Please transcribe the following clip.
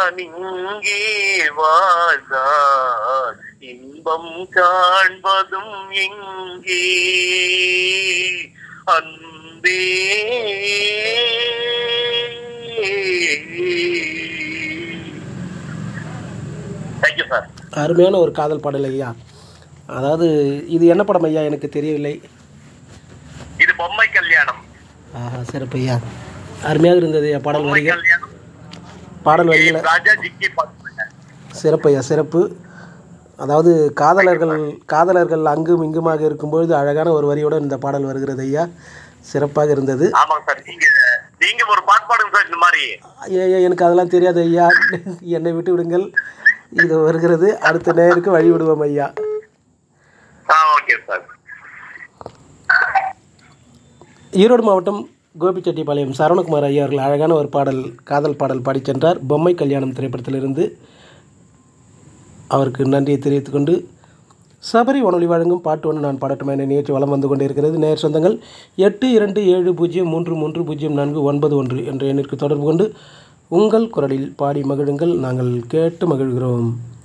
நான் இங்கே வாழ்ந்தால் இன்பம் காண்பதும் எங்கே அன்பே தேங்க்யூ சார் அருமையான ஒரு காதல் பாடல் ஐயா அதாவது இது என்ன படம் ஐயா எனக்கு தெரியவில்லை இது பொம்மை கல்யாணம் ஆஹா சிறப்பு ஐயா அருமையாக இருந்தது ஐயா பாடல் பொம்மை வரிகள் கல்யாணம் பாடல் வரிகளை ராஜா ஜிக்கி பாத்துருங்க சிறப்பு ஐயா சிறப்பு அதாவது காதலர்கள் காதலர்கள் அங்கும் இங்குமாக இருக்கும்பொழுது அழகான ஒரு வரியுடன் இந்த பாடல் வருகிறது ஐயா சிறப்பாக இருந்தது ஆமாங்க சார் நீங்க நீங்க ஒரு பாட்டு பாடுங்க சார் இந்த மாதிரி ஐயா ஐயா, எனக்கு அதெல்லாம் தெரியாது ஐயா என்னை விட்டு விடுங்கள் இது வருகிறது அடுத்த நேருக்கு வழி விடுவோம் ஐயா ஆ ஓகே சார் ஈரோடு மாவட்டம் கோபிச்செட்டிப்பாளையம் சரவணகுமார் ஐயா அவர்கள் அழகான ஒரு பாடல் காதல் பாடல் பாடிச் சென்றார் பொம்மை கல்யாணம் திரைப்படத்திலிருந்து அவருக்கு நன்றியை தெரிவித்துக்கொண்டு சபரி வானொலி வழங்கும் பாட்டு ஒன்று நான் பாடட்டுமா என நேற்று வலம் வந்து கொண்டிருக்கிறது நேர் சொந்தங்கள் எட்டு இரண்டு ஏழு பூஜ்ஜியம் மூன்று மூன்று பூஜ்ஜியம் நான்கு ஒன்பது ஒன்று என்ற எண்ணிற்கு தொடர்பு கொண்டு உங்கள் குரலில் பாடி மகிழுங்கள் நாங்கள் கேட்டு மகிழ்கிறோம்